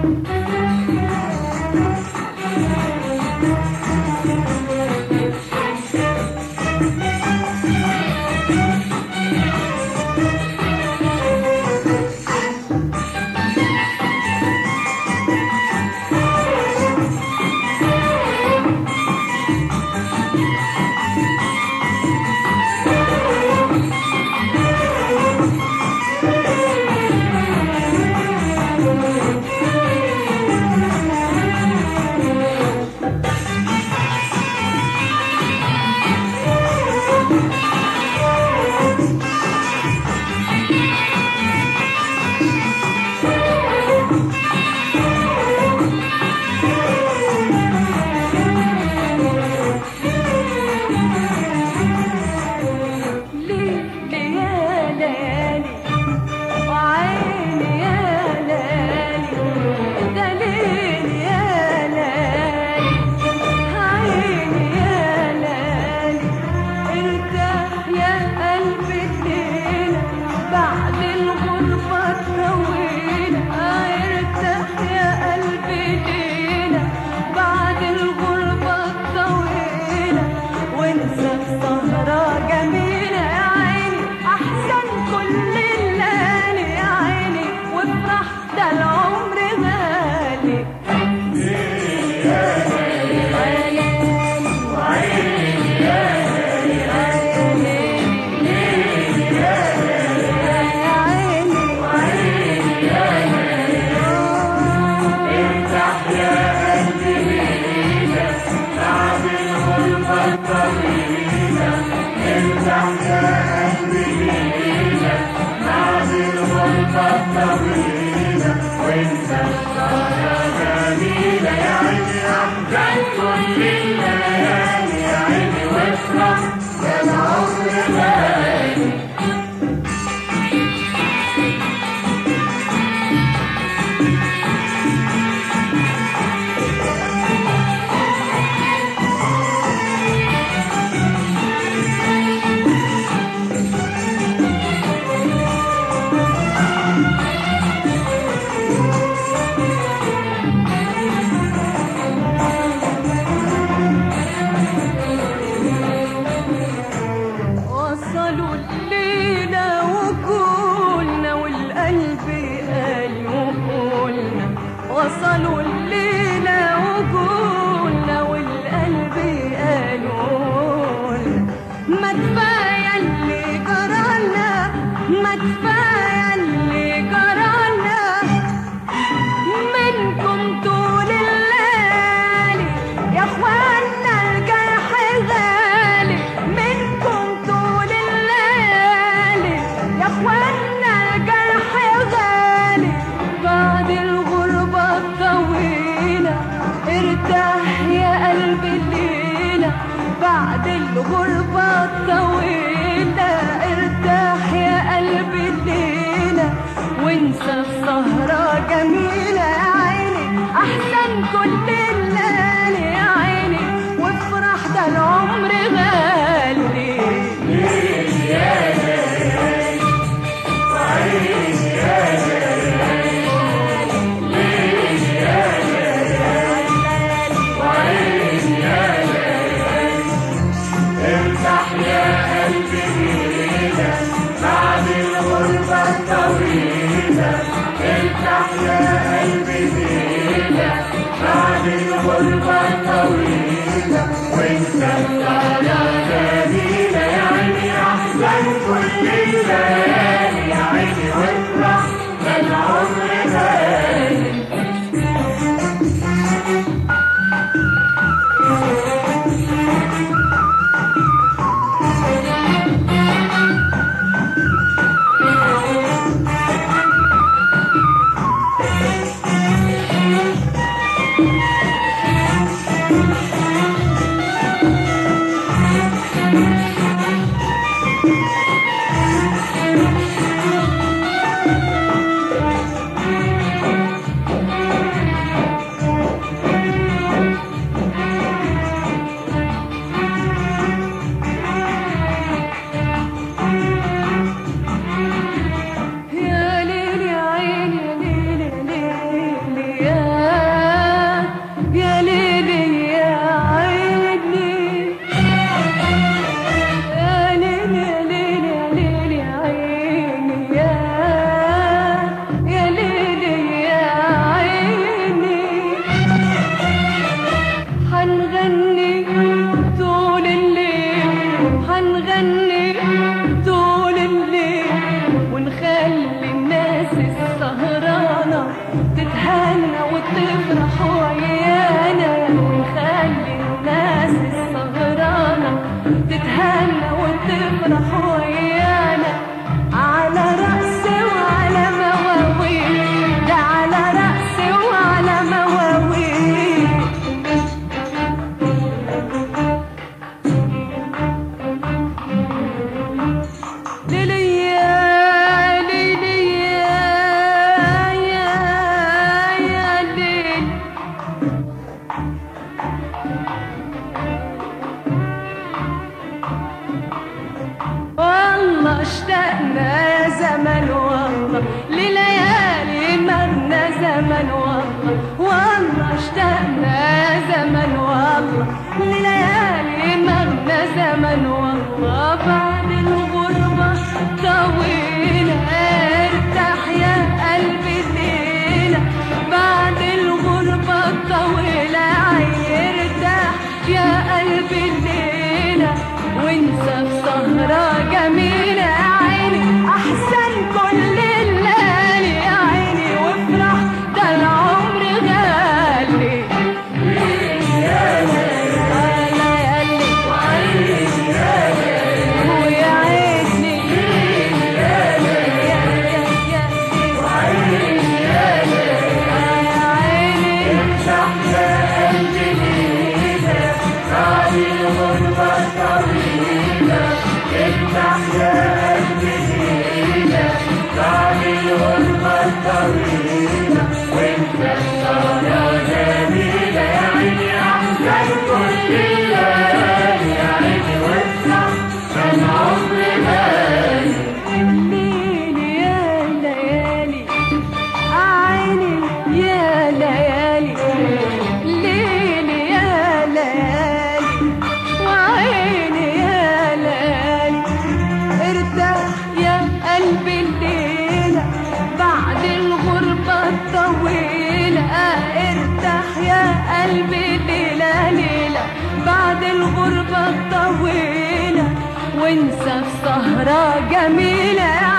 وصلوا الليلة وقولنا والقلب قال يقولنا وصلوا الليلة وقولنا والقلب قال يقولنا ما كفاية اللي جرالنا ما كفاية اللي جرالنا منكم طول الليالي يا اخوانا الجرح غالي منكم طول الليالي يا اخوانا الجرح غالي بعد الغربة الطويلة ارتاح يا قلبي الليلة بعد الغربة الطويلة ارتاح يا قلبي الليلة وانسى السهرة جميلة يا عيني أحسن كل الليالي يا عيني وافرح ده العمر غالي ارتاح يا قلبي ليلة بعد الغربة الطويلة ارتاح يا قلبي ليلة بعد تتهنى وتفرح ويانا ونخلي الناس السهرانة تتهنى وتفرح ويانا على رأسي وعلى مواويل ده على رأسي وعلى مواويل ليليا ليليا يا يا ليل والله اشتقنا يا زمن والله لليالي مرنا زمن والله والله اشتقنا يا زمن والله لليالي مرنا زمن والله بعد الغربة طويلة ارتاح يا قلبي الليلة بعد الغربة طويلة ارتاح يا قلبي الليلة وانسى في سهرة جميلة يا عيني أحسن كل الليالي يا عيني وافرح ده العمر غالي يا ليالي ويا عيني يا يا يا يا عيني الليل يا ليالي عيني يا ليالي الليل يا ليالي وعيني يا ليالي ارتاح يا قلبي الليلة بعد الغربة الطويلة ارتاح يا قلبي ليلة ليلة بعد الغربة الطويلة وانسى في سهرة جميلة يا